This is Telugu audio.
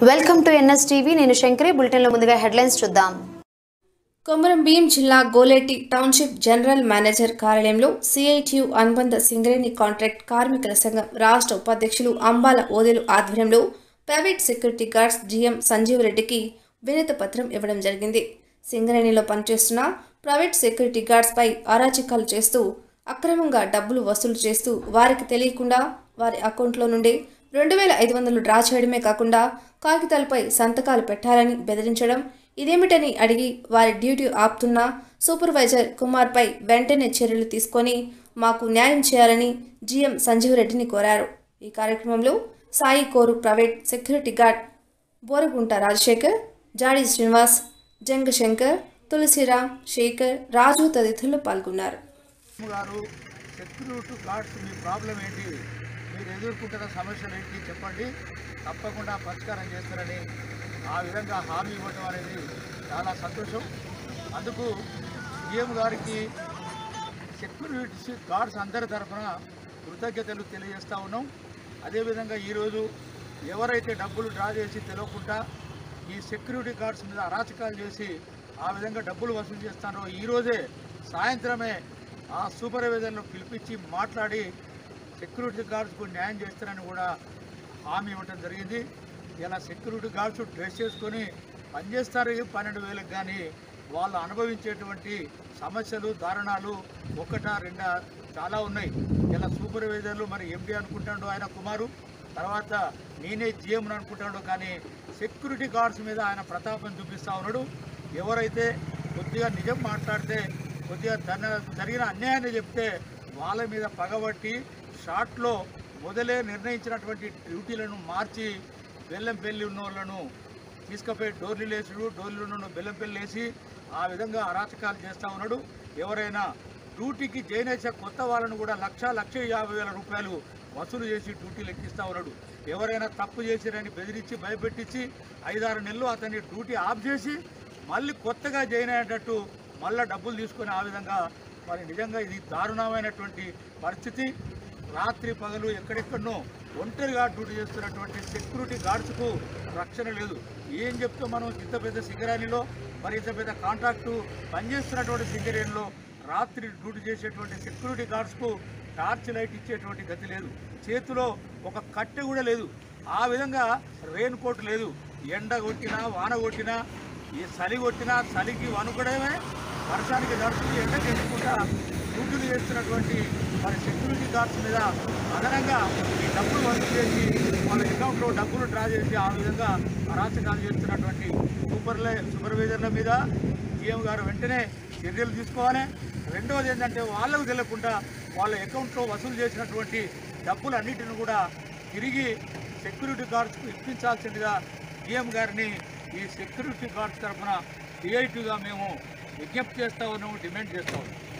వెల్కమ్ టు ఎన్ఎస్ టీవీ నేను శంకరి బులెటిన్లో ముందుగా హెడ్లైన్స్ చూద్దాం కొమరం భీం జిల్లా గోలేటి టౌన్షిప్ జనరల్ మేనేజర్ కార్యాలయంలో సిఐటియు అనుబంధ సింగరేణి కాంట్రాక్ట్ కార్మికుల సంఘం రాష్ట్ర ఉపాధ్యక్షులు అంబాల ఓదెలు ఆధ్వర్యంలో private security guards GM Sanjeev రెడ్డికి వినత పత్రం ఇవ్వడం జరిగింది సింగరేణిలో పనిచేస్తున్న ప్రైవేట్ సెక్యూరిటీ గార్డ్స్పై అరాచకాలు చేస్తూ అక్రమంగా డబ్బులు వసూలు చేస్తూ వారికి తెలియకుండా వారి అకౌంట్లో నుండి రెండు వేల ఐదు వందలు డ్రా చేయడమే కాకుండా కాగితాలపై సంతకాలు పెట్టాలని బెదిరించడం ఇదేమిటని అడిగి వారి డ్యూటీ ఆపుతున్న సూపర్వైజర్ కుమార్పై వెంటనే చర్యలు తీసుకొని మాకు న్యాయం చేయాలని జీఎం సంజీవ్ రెడ్డిని కోరారు ఈ కార్యక్రమంలో సాయి కోరు private security guard Boragunta Rajashekar Jadi Srinivas Jangashankar Tulasiram Shekar Raju తదితరులు పాల్గొన్నారు గారు సెక్యూరిటీ గార్డ్స్ మీ ప్రాబ్లం ఏంటి మీరు ఎదుర్కొంటున్న సమస్యలు ఏంటి చెప్పండి తప్పకుండా పరిష్కారం చేస్తారని ఆ విధంగా హామీ ఇవ్వడం అనేది చాలా సంతోషం అందుకు సీఎం గారికి సెక్యూరిటీ గార్డ్స్ అందరి తరఫున కృతజ్ఞతలు తెలియజేస్తూ ఉన్నాం అదేవిధంగా ఈరోజు ఎవరైతే డబ్బులు డ్రా చేసి తెలియకుండా ఈ సెక్యూరిటీ గార్డ్స్ మీద అరాచకాలు చేసి ఆ విధంగా డబ్బులు వసూలు చేస్తారో ఈరోజే సాయంత్రమే ఆ సూపర్వైజర్ను పిలిపించి మాట్లాడి సెక్యూరిటీ గార్డ్స్కు న్యాయం చేస్తారని కూడా హామీ ఇవ్వటం జరిగింది ఇలా సెక్యూరిటీ గార్డ్స్ డ్రెస్ చేసుకొని పనిచేస్తారు పన్నెండు వేలకు కానీ వాళ్ళు అనుభవించేటువంటి సమస్యలు దారుణాలు ఒకటా రెండా చాలా ఉన్నాయి ఇలా సూపర్వైజర్లు మరి ఎండి అనుకుంటాడు ఆయన కుమారు తర్వాత నేనే జీఎం అనుకుంటాడు కానీ సెక్యూరిటీ గార్డ్స్ మీద ఆయన ప్రతాపం చూపిస్తా ఉన్నాడు ఎవరైతే కొద్దిగా నిజం మాట్లాడితే కొద్దిగా తన జరిగిన అన్యాయాన్ని చెప్తే వాళ్ళ మీద పగబట్టి షార్ట్లో మొదలే నిర్ణయించినటువంటి డ్యూటీలను మార్చి బెల్లంపల్లి ఉన్న వాళ్ళను తీసుకుపోయి డోర్లు లేచుడు డోర్లు బెల్లంపల్లి వేసి ఆ విధంగా అరాచకాలు చేస్తూ ఉన్నాడు ఎవరైనా డ్యూటీకి జాయిన్ చేసే కొత్త వాళ్ళను కూడా లక్ష లక్ష యాభై వేల రూపాయలు వసూలు చేసి డ్యూటీలు ఎక్కిస్తూ ఉన్నాడు ఎవరైనా తప్పు చేసిరని బెదిరించి భయపెట్టించి ఐదారు నెలలు అతన్ని డ్యూటీ ఆఫ్ చేసి మళ్ళీ కొత్తగా జాయిన్ అయ్యేటట్టు మళ్ళీ డబ్బులు తీసుకొని ఆ విధంగా మరి నిజంగా ఇది దారుణమైనటువంటి పరిస్థితి రాత్రి పగలు ఎక్కడెక్కడనో ఒంటరిగా డ్యూటీ చేస్తున్నటువంటి సెక్యూరిటీ గార్డ్స్కు రక్షణ లేదు ఏం చెప్తే మనం ఇంత పెద్ద సింగరేణిలో మరి ఇంత పెద్ద కాంట్రాక్టు పనిచేస్తున్నటువంటి సింగరేణిలో రాత్రి డ్యూటీ చేసేటువంటి సెక్యూరిటీ గార్డ్స్కు టార్చ్ లైట్ ఇచ్చేటువంటి గతి లేదు చేతిలో ఒక కట్టె కూడా లేదు ఆ విధంగా రెయిన్ కోట్ లేదు ఎండ కొట్టినా వాన కొట్టినా ఈ చలి కొట్టినా చలికి వణుకడమే వర్షానికి దడుచుకుని ఎండకి ఎండుకుంటా డ్యూటీలు చేస్తున్నటువంటి మరి సెక్యూరిటీ గార్డ్స్ మీద అదనంగా ఈ డబ్బులు వసూలు చేసి వాళ్ళ అకౌంట్లో డబ్బులు డ్రా చేసి ఆ విధంగా అరాచకాలు చేస్తున్నటువంటి సూపర్లై సూపర్వైజర్ల మీద సీఎం గారు వెంటనే చర్యలు తీసుకోవాలి రెండవది ఏంటంటే వాళ్ళకు తెలియకుండా వాళ్ళ అకౌంట్లో వసూలు చేసినటువంటి డబ్బులు అన్నిటిని కూడా తిరిగి సెక్యూరిటీ గార్డ్స్కు ఇప్పించాల్సిందిగా సీఎం గారిని ఈ సెక్యూరిటీ గార్డ్స్ తరఫున సిఐటిగా మేము విజ్ఞప్తి చేస్తా ఉన్నాము డిమాండ్ చేస్తా ఉన్నాం